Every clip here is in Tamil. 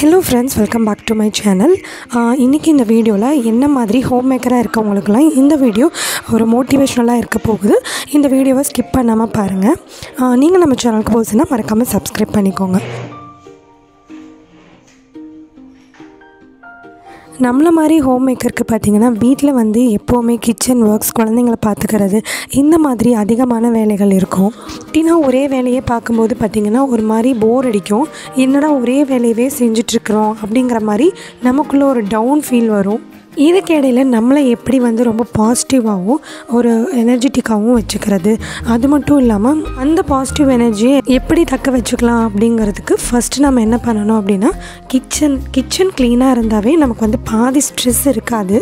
hello friends welcome back to my channel இன்றைக்கி இந்த வீடியோவில் என்ன மாதிரி ஹோம் மேக்கராக இருக்கவங்களுக்குலாம் இந்த வீடியோ ஒரு மோட்டிவேஷ்னலாக இருக்க போகுது இந்த வீடியோவை ஸ்கிப் பண்ணாமல் பாருங்கள் நீங்கள் நம்ம சேனலுக்கு போச்சுன்னா மறக்காமல் சப்ஸ்கிரைப் பண்ணிக்கோங்க நம்மள மாதிரி ஹோம் மேக்கருக்கு பார்த்திங்கன்னா வீட்டில் வந்து எப்போவுமே கிச்சன் ஒர்க்ஸ் குழந்தைங்கள பார்த்துக்கிறது இந்த மாதிரி அதிகமான வேலைகள் இருக்கும் அப்படின்னா ஒரே வேலையே பார்க்கும்போது பார்த்திங்கன்னா ஒரு மாதிரி போர் அடிக்கும் என்னடா ஒரே வேலையவே செஞ்சிட்ருக்குறோம் அப்படிங்கிற மாதிரி நமக்குள்ளே ஒரு டவுன் ஃபீல் வரும் இதுக்கு இடையில நம்மளை எப்படி வந்து ரொம்ப பாசிட்டிவாகவும் ஒரு எனர்ஜெட்டிக்காகவும் வச்சுக்கிறது அது மட்டும் இல்லாமல் அந்த பாசிட்டிவ் எனர்ஜியை எப்படி தக்க வச்சுக்கலாம் அப்படிங்கிறதுக்கு ஃபஸ்ட்டு நம்ம என்ன பண்ணணும் அப்படின்னா கிச்சன் கிச்சன் க்ளீனாக இருந்தாவே நமக்கு வந்து பாதி ஸ்ட்ரெஸ் இருக்காது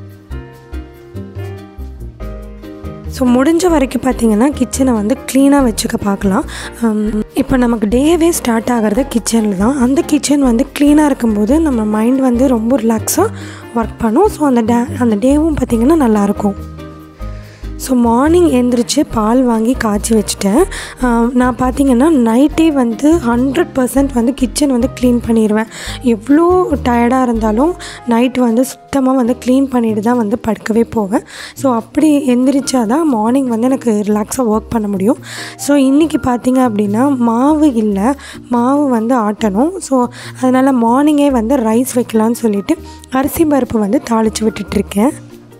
ஸோ முடிஞ்ச வரைக்கும் பார்த்திங்கன்னா கிச்சனை வந்து க்ளீனாக வச்சுக்க பார்க்கலாம் இப்போ நமக்கு டேவே ஸ்டார்ட் ஆகிறது கிச்சனில் தான் அந்த கிச்சன் வந்து க்ளீனாக இருக்கும்போது நம்ம மைண்ட் வந்து ரொம்ப ரிலாக்ஸாக ஒர்க் பண்ணும் ஸோ அந்த டே அந்த டேவும் பார்த்திங்கன்னா நல்லாயிருக்கும் ஸோ மார்னிங் எழுந்திரிச்சு பால் வாங்கி காய்ச்சி வச்சுட்டேன் நான் பார்த்தீங்கன்னா நைட்டே வந்து ஹண்ட்ரட் பர்சன்ட் வந்து கிச்சன் வந்து க்ளீன் பண்ணிடுவேன் எவ்வளோ டயர்டாக இருந்தாலும் நைட் வந்து சுத்தமாக வந்து க்ளீன் பண்ணிட்டு தான் வந்து படுக்கவே போவேன் ஸோ அப்படி எந்திரிச்சா தான் மார்னிங் வந்து எனக்கு ரிலாக்ஸாக ஒர்க் பண்ண முடியும் ஸோ இன்றைக்கி பார்த்தீங்க அப்படின்னா மாவு இல்லை மாவு வந்து ஆட்டணும் ஸோ அதனால் மார்னிங்கே வந்து ரைஸ் வைக்கலான்னு சொல்லிவிட்டு அரிசி பருப்பு வந்து தாளித்து விட்டுட்ருக்கேன்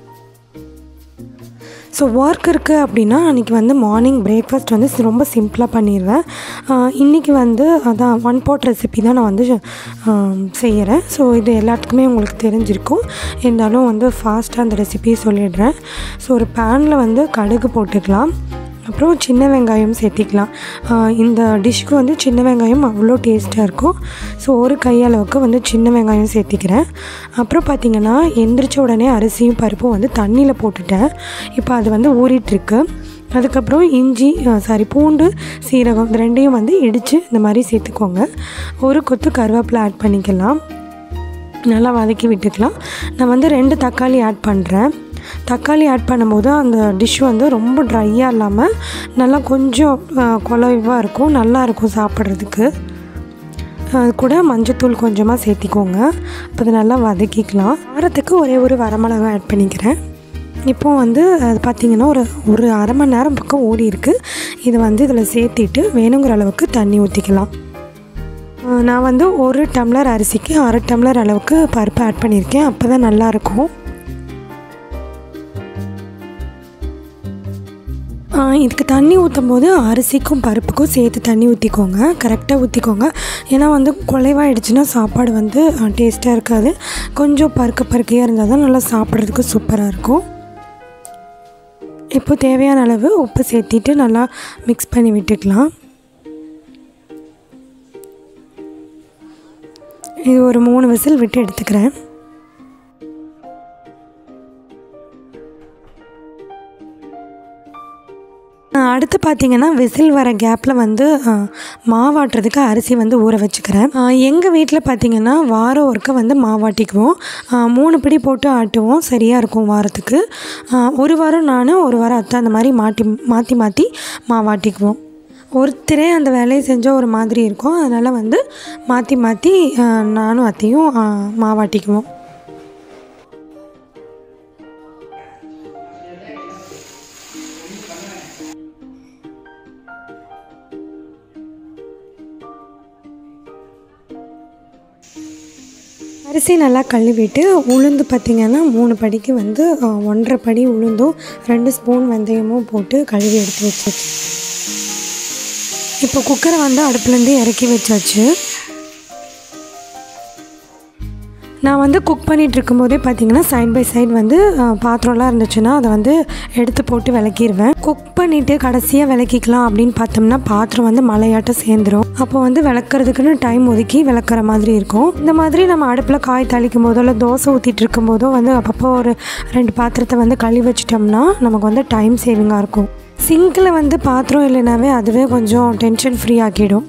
ஸோ ஒர்க் இருக்குது அப்படின்னா அன்றைக்கி வந்து மார்னிங் பிரேக்ஃபாஸ்ட் வந்து ரொம்ப சிம்பிளாக பண்ணிடுவேன் இன்றைக்கி வந்து அதான் ஒன் பாட் ரெசிபி தான் நான் வந்து செய்கிறேன் ஸோ இது எல்லாத்துக்குமே உங்களுக்கு தெரிஞ்சிருக்கும் இருந்தாலும் வந்து ஃபாஸ்ட்டாக அந்த ரெசிபியை சொல்லிடுறேன் ஸோ ஒரு பேனில் வந்து கடுகு போட்டுக்கலாம் அப்புறம் சின்ன வெங்காயம் சேர்த்திக்கலாம் இந்த டிஷ்க்கு வந்து சின்ன வெங்காயம் அவ்வளோ டேஸ்ட்டாக இருக்கும் ஸோ ஒரு கையளவுக்கு வந்து சின்ன வெங்காயம் சேர்த்திக்கிறேன் அப்புறம் பார்த்திங்கன்னா எந்திரிச்ச உடனே அரிசியும் பருப்பும் வந்து தண்ணியில் போட்டுட்டேன் இப்போ அது வந்து ஊறிட்டுருக்கு அதுக்கப்புறம் இஞ்சி சாரி பூண்டு சீரகம் இந்த ரெண்டையும் வந்து இடித்து இந்த மாதிரி சேர்த்துக்கோங்க ஒரு கொத்து கருவேப்பிலை ஆட் பண்ணிக்கலாம் நல்லா வதக்கி விட்டுக்கலாம் நான் வந்து ரெண்டு தக்காளி ஆட் பண்ணுறேன் தக்காளி ஆட் பண்ணும்போது அந்த டிஷ் வந்து ரொம்ப ட்ரையாக இல்லாமல் நல்லா கொஞ்சம் குழவாக இருக்கும் நல்லாயிருக்கும் சாப்பிட்றதுக்கு அது கூட மஞ்சத்தூள் கொஞ்சமாக சேர்த்திக்கோங்க அப்போ அது நல்லா வதக்கிக்கலாம் வாரத்துக்கு ஒரே ஒரு வரமிளகா ஆட் பண்ணிக்கிறேன் இப்போ வந்து அது பார்த்திங்கன்னா ஒரு ஒரு அரை மணி நேரம் பக்கம் ஓடி இருக்குது இதை வந்து இதில் சேர்த்திட்டு வேணுங்கிற அளவுக்கு தண்ணி ஊற்றிக்கலாம் நான் வந்து ஒரு டம்ளர் அரிசிக்கு அரை டம்ளர் அளவுக்கு பருப்பு ஆட் பண்ணியிருக்கேன் அப்போ தான் நல்லாயிருக்கும் இதுக்கு தண்ணி ஊற்றும் போது அரிசிக்கும் பருப்புக்கும் சேர்த்து தண்ணி ஊற்றிக்கோங்க கரெக்டாக ஊற்றிக்கோங்க ஏன்னா வந்து குலைவாயிடுச்சுன்னா சாப்பாடு வந்து டேஸ்ட்டாக இருக்காது கொஞ்சம் பருக்க பருக்கையாக இருந்தால் தான் நல்லா சாப்பிட்றதுக்கு சூப்பராக இருக்கும் இப்போ தேவையான அளவு உப்பு சேர்த்திட்டு நல்லா மிக்ஸ் பண்ணி விட்டுக்கலாம் இது ஒரு மூணு விசில் விட்டு எடுத்துக்கிறேன் அடுத்து பார்த்திங்கன்னா விசில் வர கேப்பில் வந்து மாவாட்டுறதுக்கு அரிசி வந்து ஊற வச்சுக்கிறேன் எங்கள் வீட்டில் பார்த்திங்கன்னா வாரம் ஒருக்க வந்து மாவாட்டிக்குவோம் மூணு பிடி போட்டு ஆட்டுவோம் சரியாக இருக்கும் வாரத்துக்கு ஒரு வாரம் நான் ஒரு வாரம் அத்தை அந்த மாதிரி மாட்டி மாற்றி மாற்றி மாவாட்டிக்குவோம் ஒருத்தரே அந்த வேலையை செஞ்சால் ஒரு மாதிரி இருக்கும் அதனால் வந்து மாற்றி மாற்றி நானும் அத்தையும் மாவாட்டிக்குவோம் அரிசி நல்லா கழுவிட்டு உளுந்து பார்த்திங்கன்னா மூணு படிக்கு வந்து ஒன்றரை படி உளுந்தும் ரெண்டு ஸ்பூன் வெந்தயமும் போட்டு கழுவி எடுத்து வச்சு இப்போ குக்கரை வந்து அடுப்புலேருந்து இறக்கி வச்சாச்சு நான் வந்து குக் பண்ணிகிட்டு இருக்கும்போதே பார்த்தீங்கன்னா சைட் பை சைடு வந்து பாத்திரம்லாம் இருந்துச்சுன்னா அதை வந்து எடுத்து போட்டு விளக்கிடுவேன் குக் பண்ணிவிட்டு கடைசியாக விளக்கிக்கலாம் அப்படின்னு பார்த்தோம்னா பாத்திரம் வந்து மலையாட்டம் சேர்ந்துடும் அப்போ வந்து விளக்குறதுக்குன்னு டைம் ஒதுக்கி விளக்குற மாதிரி இருக்கும் இந்த மாதிரி நம்ம அடுப்பில் காய் தாளிக்கும் போதோ இல்லை தோசை ஊற்றிட்டு இருக்கும் போதோ வந்து அப்பப்போ ஒரு ரெண்டு பாத்திரத்தை வந்து கழுவி வச்சிட்டோம்னா நமக்கு வந்து டைம் சேவிங்காக இருக்கும் சிங்கில் வந்து பாத்திரம் இல்லைனாவே அதுவே கொஞ்சம் டென்ஷன் ஃப்ரீ ஆக்கிடும்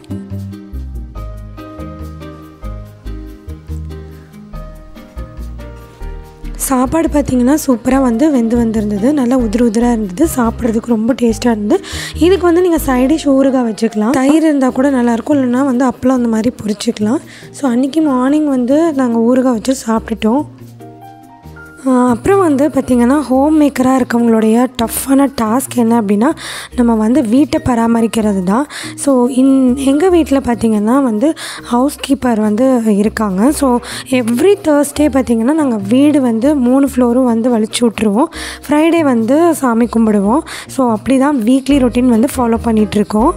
சாப்பாடு பார்த்திங்கன்னா சூப்பராக வந்து வெந்து வந்திருந்தது நல்லா உதிர உதிராக இருந்தது சாப்பிட்றதுக்கு ரொம்ப டேஸ்ட்டாக இருந்தது இதுக்கு வந்து நீங்கள் சைடிஷ் ஊறுகாய் வச்சுக்கலாம் தயிர் இருந்தால் கூட நல்லாயிருக்கும் இல்லைன்னா வந்து அப்பளம் அந்த மாதிரி பொரிச்சிக்கலாம் ஸோ அன்றைக்கி மார்னிங் வந்து நாங்கள் ஊறுகாய் வச்சு சாப்பிட்டுட்டோம் ஆஹ் அப்புறம் வந்து பார்த்திங்கன்னா ஹோம் மேக்கராக இருக்கவங்களுடைய டஃப்பான டாஸ்க் என்ன அப்படின்னா நம்ம வந்து வீட்டை பராமரிக்கிறது தான் ஸோ இன் எங்கள் வீட்டில் பார்த்திங்கன்னா வந்து ஹவுஸ் கீப்பர் வந்து இருக்காங்க ஸோ எவ்ரி தேர்ஸ்டே பார்த்திங்கன்னா நாங்கள் வீடு வந்து மூணு ஃப்ளோரும் வந்து வலிச்சு விட்ருவோம் ஃப்ரைடே வந்து சாமி கும்பிடுவோம் ஸோ அப்படி தான் வீக்லி ரொட்டீன் வந்து ஃபாலோ பண்ணிகிட்ருக்கோம்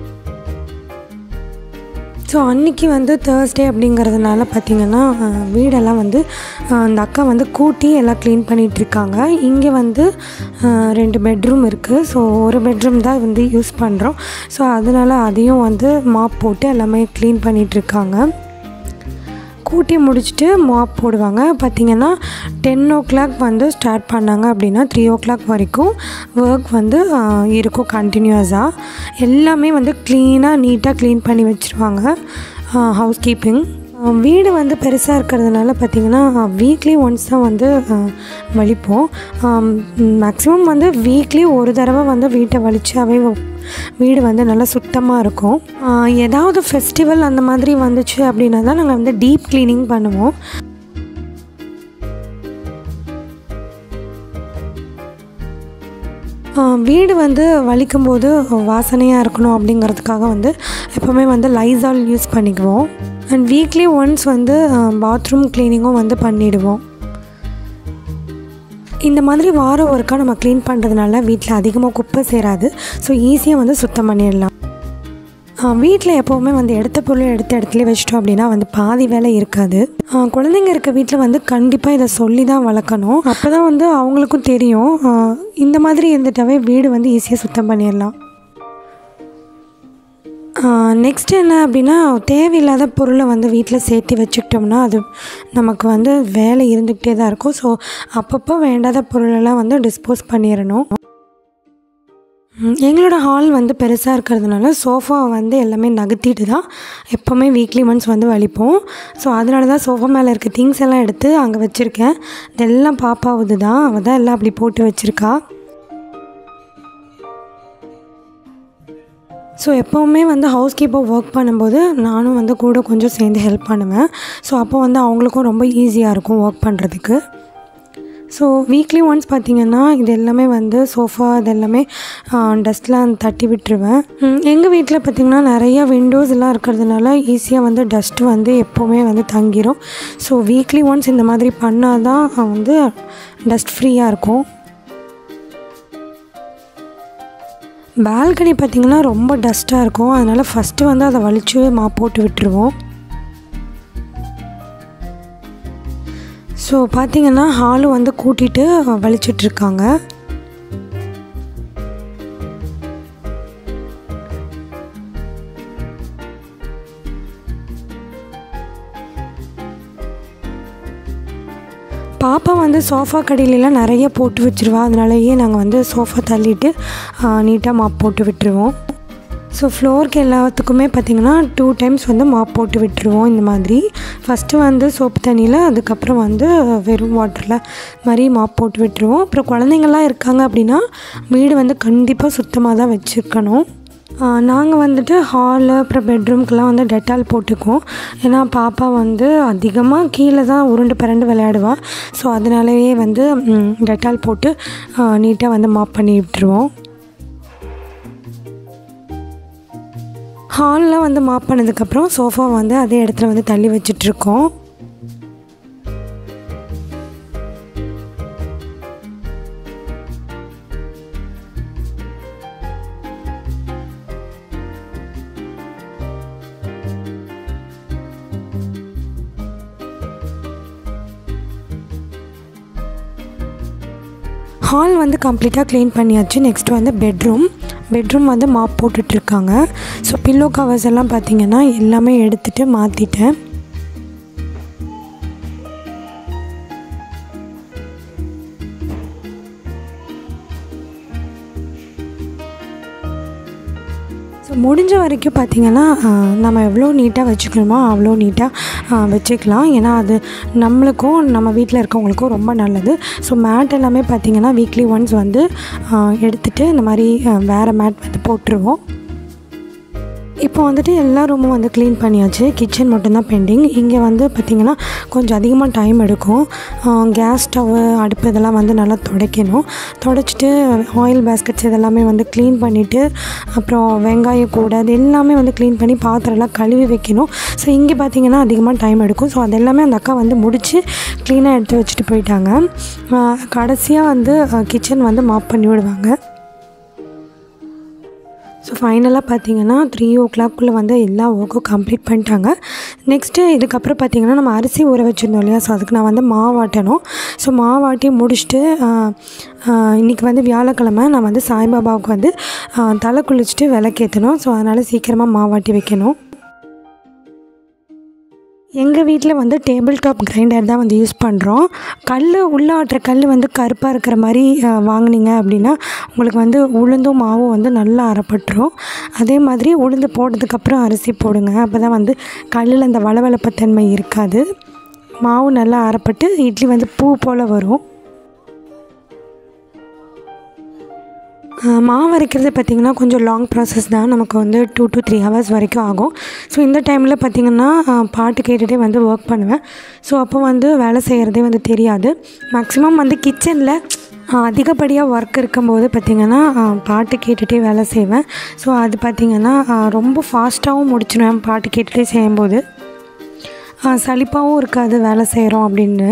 ஸோ அன்றைக்கி வந்து தேர்ஸ்டே அப்படிங்கிறதுனால பார்த்திங்கன்னா அஹ், வீடெல்லாம் வந்து அஹ், அந்த அக்கா வந்து கூட்டி எல்லாம் க்ளீன் பண்ணிகிட்ருக்காங்க இங்கே வந்து அஹ், ரெண்டு பெட்ரூம் இருக்குது ஸோ ஒரு பெட்ரூம் தான் வந்து யூஸ் பண்ணுறோம் ஸோ அதனால் அதையும் வந்து மாப் போட்டு எல்லாமே க்ளீன் பண்ணிகிட்ருக்காங்க கூட்டி முடிச்சுட்டு மாப் போடுவாங்க பார்த்திங்கன்னா டென் ஓ கிளாக் வந்து ஸ்டார்ட் பண்ணாங்க அப்படின்னா த்ரீ ஓ கிளாக் வரைக்கும் ஒர்க் வந்து ஆஹ், இருக்கும் கண்டினியூஸாக எல்லாமே வந்து க்ளீனாக நீட்டாக க்ளீன் பண்ணி வச்சுருவாங்க ஹவுஸ் கீப்பிங் வீடு வந்து பெருசாக இருக்கிறதுனால பார்த்திங்கன்னா வீக்லி ஒன்ஸ் தான் வந்து ஆஹ், வலிப்போம் மேக்ஸிமம் வந்து வீக்லி ஒரு தடவை வந்து வீட்டை வலிச்சாவே வீடு வந்து நல்லா சுத்தமாக இருக்கும் ஆஹ் ஏதாவது ஃபெஸ்டிவல் அந்த மாதிரி வந்துச்சு அப்படின்னா தான் நாங்கள் வந்து டீப் க்ளீனிங் பண்ணுவோம் ஆஹ் வீடு வந்து வலிக்கும் போது வாசனையாக இருக்கணும் அப்படிங்கிறதுக்காக வந்து எப்போவுமே வந்து லைசால் யூஸ் பண்ணிக்குவோம் அண்ட் வீக்லி ஒன்ஸ் வந்து பாத்ரூம் க்ளீனிங்கும் வந்து பண்ணிவிடுவோம் இந்த மாதிரி வாரம் ஒருக்கா நம்ம க்ளீன் பண்ணுறதுனால வீட்டில் அதிகமாக குப்பை சேராது ஸோ ஈஸியாக வந்து சுத்தம் பண்ணிடலாம் வீட்டில் எப்போவுமே வந்து எடுத்த பொருள் எடுத்த இடத்துல வச்சிட்டோம் அப்படின்னா வந்து பாதி வேலை இருக்காது ஆ, குழந்தைங்க இருக்க வீட்டில் வந்து கண்டிப்பாக இதை சொல்லி தான் வளர்க்கணும் அப்போ தான் வந்து அவங்களுக்கும் தெரியும் ஆ, இந்த மாதிரி இருந்துட்டாவே வீடு வந்து ஈஸியாக சுத்தம் பண்ணிடலாம் நெக்ஸ்ட் என்ன அப்படின்னா தேவையில்லாத பொருளை வந்து வீட்டில் சேர்த்து வச்சுக்கிட்டோம்னா அது நமக்கு வந்து வேலை இருந்துக்கிட்டே தான் இருக்கும் ஸோ அப்பப்போ வேண்டாத பொருளெல்லாம் வந்து டிஸ்போஸ் பண்ணிடணும் ம், எங்களோட ஹால் வந்து பெருசாக இருக்கிறதுனால சோஃபா வந்து எல்லாமே நகர்த்திட்டு தான் எப்போவுமே வீக்லி ஒன்ஸ் வந்து வலிப்போம் ஸோ அதனால தான் சோஃபா மேலே இருக்க திங்ஸ் எல்லாம் எடுத்து அங்கே வச்சுருக்கேன் இதெல்லாம் பாப்பாவுது தான் அவள் தான் எல்லாம் அப்படி போட்டு வச்சுருக்கா ஸோ எப்போவுமே வந்து ஹவுஸ் கீப்பர் ஒர்க் பண்ணும்போது நானும் வந்து கூட கொஞ்சம் சேர்ந்து ஹெல்ப் பண்ணுவேன் ஸோ அப்போ வந்து அவங்களுக்கும் ரொம்ப ஈஸியாக இருக்கும் ஒர்க் பண்ணுறதுக்கு ஸோ வீக்லி ஒன்ஸ் பார்த்திங்கன்னா இது எல்லாமே வந்து சோஃபா இது எல்லாமே டஸ்ட்லாம் தட்டி விட்டுருவேன் எங்கள் வீட்டில் பார்த்திங்கன்னா நிறைய விண்டோஸ் எல்லாம் இருக்கிறதுனால ஈஸியாக வந்து டஸ்ட் வந்து எப்போவுமே வந்து தங்கிரும் ஸோ வீக்லி ஒன்ஸ் இந்த மாதிரி பண்ணால் தான் வந்து டஸ்ட் ஃப்ரீயாக இருக்கும் பால்கனி பார்த்திங்கன்னா ரொம்ப டஸ்ட்டாக இருக்கும் அதனால் ஃபஸ்ட்டு வந்து அதை வலிச்சு மா போட்டு விட்டுருவோம் ஸோ பார்த்திங்கன்னா ஹாலும் வந்து கூட்டிகிட்டு வலிச்சிட்ருக்காங்க பாப்பா வந்து சோஃபா கடையிலலாம் நிறைய போட்டு வச்சுருவா அதனாலயே நாங்கள் வந்து சோஃபா தள்ளிட்டு நீட்டாக மாப் போட்டு விட்டுருவோம் ஸோ ஃப்ளோருக்கு எல்லாத்துக்குமே பார்த்திங்கன்னா டூ டைம்ஸ் வந்து மாப் போட்டு விட்டுருவோம் இந்த மாதிரி ஃபஸ்ட்டு வந்து சோப்பு தண்ணியில் அதுக்கப்புறம் வந்து வெறும் வாட்டரில் மாதிரி மாப் போட்டு விட்டுருவோம் அப்புறம் குழந்தைங்கள்லாம் இருக்காங்க அப்படின்னா வீடு வந்து கண்டிப்பாக சுத்தமாக தான் வச்சுருக்கணும் நாங்கள் வந்துட்டு ஹாலு அப்புறம் பெட்ரூம்க்கெலாம் வந்து டெட்டால் போட்டுக்குவோம் ஏன்னா பாப்பா வந்து அதிகமாக கீழே தான் உருண்டு பிறண்டு விளையாடுவா ஸோ அதனாலயே வந்து ம், டெட்டால் போட்டு நீட்டாக வந்து மாப் பண்ணி விட்டுருவோம் ஹாலில் வந்து மாப் பண்ணதுக்கப்புறம் சோஃபா வந்து அதே இடத்துல வந்து தள்ளி வச்சிட்ருக்கோம் ஹால் வந்து கம்ப்ளீட்டாக க்ளீன் பண்ணியாச்சு நெக்ஸ்ட் வந்து பெட்ரூம் பெட்ரூம் வந்து மாப் போட்டுட்ருக்காங்க ஸோ பில்லோ கவர்ஸ் எல்லாம் பார்த்தீங்கன்னா எல்லாமே எடுத்துகிட்டு மாற்றிட்டேன் ஸோ ஸோ முடிஞ்ச வரைக்கும் பார்த்திங்கன்னா நம்ம எவ்வளோ நீட்டாக வச்சுக்கணுமோ அவ்வளோ நீட்டாக வச்சுக்கலாம் ஏன்னா அது நம்மளுக்கும் நம்ம வீட்டில் இருக்கவங்களுக்கும் ரொம்ப நல்லது ஸோ மேட் எல்லாமே பார்த்திங்கன்னா வீக்லி ஒன்ஸ் வந்து எடுத்துகிட்டு இந்த மாதிரி வேறு மேட் வந்து போட்டுருவோம் இப்போ வந்துட்டு எல்லா ரூமும் வந்து க்ளீன் பண்ணியாச்சு கிச்சன் மட்டும்தான் பெண்டிங் இங்கே வந்து பார்த்திங்கன்னா கொஞ்சம் அதிகமாக டைம் எடுக்கும் கேஸ் ஸ்டவ்வு அடுப்பு இதெல்லாம் வந்து நல்லா துடைக்கணும் துடைச்சிட்டு ஆயில் பேஸ்கெட்ஸ் இதெல்லாமே வந்து க்ளீன் பண்ணிவிட்டு அப்புறம் வெங்காய கூடை அது எல்லாமே வந்து க்ளீன் பண்ணி பாத்திரம்லாம் கழுவி வைக்கணும் ஸோ இங்கே பார்த்திங்கன்னா அதிகமாக டைம் எடுக்கும் ஸோ அது எல்லாமே அந்த அக்கா வந்து முடித்து க்ளீனாக எடுத்து வச்சுட்டு போயிட்டாங்க கடைசியாக வந்து கிச்சன் வந்து மாப் பண்ணி விடுவாங்க ஸோ ஃபைனலாக பார்த்தீங்கன்னா த்ரீ ஓ கிளாக்குள்ளே வந்து எல்லா ஒர்க்கும் கம்ப்ளீட் பண்ணிட்டாங்க நெக்ஸ்ட்டு இதுக்கப்புறம் பார்த்தீங்கன்னா நம்ம அரிசி ஊற வச்சுருந்தோம் இல்லையா ஸோ அதுக்கு நான் வந்து மாவாட்டணும் ஸோ மாவாட்டி முடிச்சுட்டு இன்றைக்கி வந்து வியாழக்கிழமை நான் வந்து சாய்பாபாவுக்கு வந்து தலை குளிச்சுட்டு விளக்கேற்றணும் ஸோ அதனால் சீக்கிரமாக மாவாட்டி வைக்கணும் எங்கள் வீட்டில் வந்து டேபிள் டாப் கிரைண்டர் தான் வந்து யூஸ் பண்ணுறோம் கல் உள்ளே ஆட்டுற கல் வந்து கருப்பாக இருக்கிற மாதிரி வாங்கினீங்க அப்படின்னா உங்களுக்கு வந்து உளுந்தும் மாவும் வந்து நல்லா அரைப்பட்டுரும் அதே மாதிரி உளுந்து போட்டதுக்கப்புறம் அரிசி போடுங்க அப்போ தான் வந்து கல்லில் அந்த வளவளப்பத்தன்மை இருக்காது மாவு நல்லா அரைப்பட்டு இட்லி வந்து பூ போல் வரும் மாவு அரைக்கிறது பார்த்திங்கன்னா கொஞ்சம் லாங் ப்ராசஸ் தான் நமக்கு வந்து டூ டு த்ரீ ஹவர்ஸ் வரைக்கும் ஆகும் ஸோ இந்த டைமில் பார்த்திங்கன்னா பாட்டு கேட்டுகிட்டே வந்து ஒர்க் பண்ணுவேன் ஸோ அப்போ வந்து வேலை செய்கிறதே வந்து தெரியாது மேக்ஸிமம் வந்து கிச்சனில் அதிகப்படியாக ஒர்க் இருக்கும்போது பார்த்திங்கன்னா பாட்டு கேட்டுகிட்டே வேலை செய்வேன் ஸோ அது பார்த்திங்கன்னா ரொம்ப ஃபாஸ்ட்டாகவும் முடிச்சிடுவேன் பாட்டு கேட்டுகிட்டே செய்யும்போது சலிப்பாகவும் இருக்காது வேலை செய்கிறோம் அப்படின்னு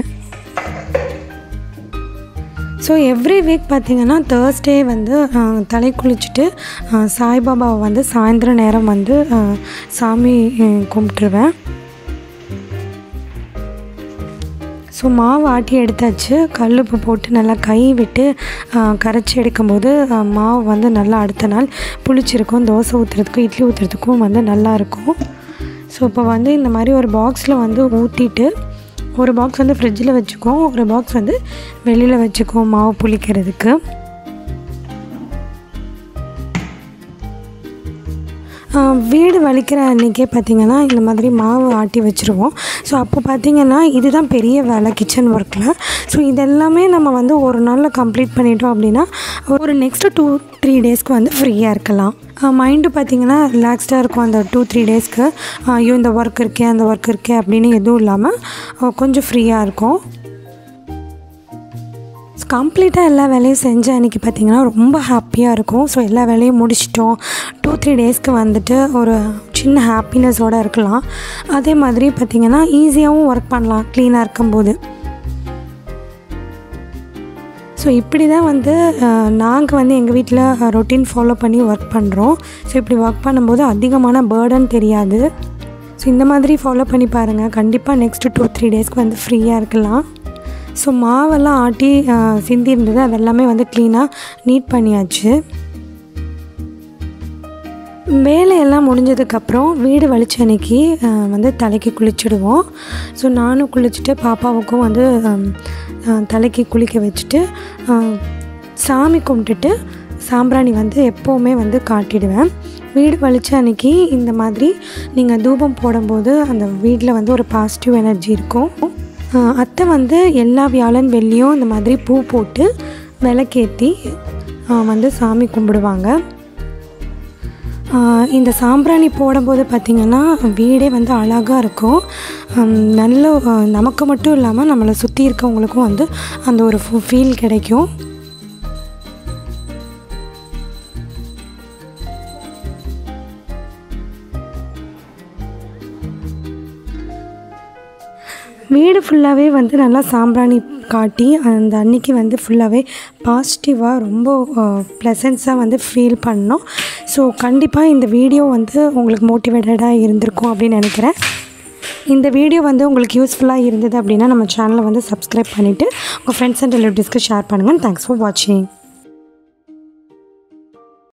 ஸோ எவ்ரி வீக் பார்த்திங்கன்னா தேர்ஸ்டே வந்து தலை குளிச்சுட்டு சாய்பாபாவை வந்து சாயந்தர நேரம் வந்து சாமி கும்பிட்டுருவேன் ஸோ மாவு ஆட்டி எடுத்தாச்சு கல் உப்பு போட்டு நல்லா கை விட்டு கரைச்சி எடுக்கும்போது மாவு வந்து நல்லா அடுத்த நாள் புளிச்சிருக்கும் தோசை ஊற்றுறதுக்கும் இட்லி ஊற்றுறதுக்கும் வந்து நல்லாயிருக்கும் ஸோ இப்போ வந்து இந்த மாதிரி ஒரு பாக்ஸில் வந்து ஊற்றிட்டு ஒரு பாக்ஸ் வந்து ஃப்ரிட்ஜில் வச்சுக்குவோம் ஒரு பாக்ஸ் வந்து வெளியில் வச்சுக்குவோம் மாவு புளிக்கிறதுக்கு வீடு வலிக்கிற அன்றைக்கே பார்த்திங்கன்னா இந்த மாதிரி மாவு ஆட்டி வச்சுருவோம் ஸோ அப்போ பார்த்திங்கன்னா இதுதான் பெரிய வேலை கிச்சன் ஒர்க்கில் ஸோ இதெல்லாமே நம்ம வந்து ஒரு நாளில் கம்ப்ளீட் பண்ணிட்டோம் அப்படின்னா ஒரு நெக்ஸ்ட்டு டூ த்ரீ டேஸ்க்கு வந்து ஃப்ரீயாக இருக்கலாம் மைண்டு பார்த்திங்கன்னா ரிலாக்ஸ்டாக இருக்கும் அந்த டூ த்ரீ டேஸ்க்கு ஐயோ இந்த ஒர்க் இருக்கே அந்த ஒர்க் இருக்கே அப்படின்னு எதுவும் இல்லாமல் கொஞ்சம் ஃப்ரீயாக இருக்கும் கம்ப்ளீட்டாக எல்லா வேலையும் செஞ்ச அன்றைக்கி பார்த்திங்கன்னா ரொம்ப ஹாப்பியாக இருக்கும் ஸோ எல்லா வேலையும் முடிச்சிட்டோம் டூ த்ரீ டேஸ்க்கு வந்துட்டு ஒரு சின்ன ஹாப்பினஸோடு இருக்கலாம் அதே மாதிரி பார்த்திங்கன்னா ஈஸியாகவும் ஒர்க் பண்ணலாம் க்ளீனாக இருக்கும்போது ஸோ இப்படி தான் வந்து நாங்கள் வந்து எங்கள் வீட்டில் ரொட்டீன் ஃபாலோ பண்ணி ஒர்க் பண்ணுறோம் ஸோ இப்படி ஒர்க் பண்ணும்போது அதிகமான பேர்டன் தெரியாது ஸோ இந்த மாதிரி ஃபாலோ பண்ணி பாருங்கள் கண்டிப்பாக நெக்ஸ்ட்டு டூ த்ரீ டேஸ்க்கு வந்து ஃப்ரீயாக இருக்கலாம் ஸோ மாவெல்லாம் ஆட்டி சிந்தி இருந்தது அதெல்லாமே வந்து க்ளீனாக நீட் பண்ணியாச்சு வேலையெல்லாம் முடிஞ்சதுக்கப்புறம் வீடு வலிச்ச அன்னைக்கு வந்து தலைக்கு குளிச்சுடுவோம் ஸோ நானும் குளிச்சுட்டு பாப்பாவுக்கும் வந்து தலைக்கு குளிக்க வச்சுட்டு சாமி கும்பிட்டுட்டு சாம்பிராணி வந்து எப்போவுமே வந்து காட்டிடுவேன் வீடு வலிச்ச அன்னைக்கு இந்த மாதிரி நீங்கள் தூபம் போடும்போது அந்த வீட்டில் வந்து ஒரு பாசிட்டிவ் எனர்ஜி இருக்கும் அத்தை வந்து எல்லா வியாழன் வெள்ளியும் இந்த மாதிரி பூ போட்டு விளக்கேற்றி வந்து சாமி கும்பிடுவாங்க இந்த சாம்பிராணி போடும்போது பார்த்திங்கன்னா வீடே வந்து அழகாக இருக்கும் நல்ல நமக்கு மட்டும் இல்லாமல் நம்மளை சுற்றி இருக்கவங்களுக்கும் வந்து அந்த ஒரு ஃபீல் கிடைக்கும் வீடு ஃபுல்லாகவே வந்து நல்லா சாம்பிராணி காட்டி அந்த அன்னைக்கு வந்து ஃபுல்லாகவே பாசிட்டிவாக ரொம்ப ப்ளசன்ஸாக வந்து ஃபீல் பண்ணோம் ஸோ கண்டிப்பாக இந்த வீடியோ வந்து உங்களுக்கு மோட்டிவேட்டடாக இருந்திருக்கும் அப்படின்னு நினைக்கிறேன் இந்த வீடியோ வந்து உங்களுக்கு யூஸ்ஃபுல்லாக இருந்தது அப்படின்னா நம்ம சேனலை வந்து சப்ஸ்கிரைப் பண்ணிவிட்டு உங்கள் ஃப்ரெண்ட்ஸ் அண்ட் ரிலேட்டிவ்ஸ்க்கு ஷேர் பண்ணுங்கள் தேங்க்ஸ் ஃபார் வாட்சிங்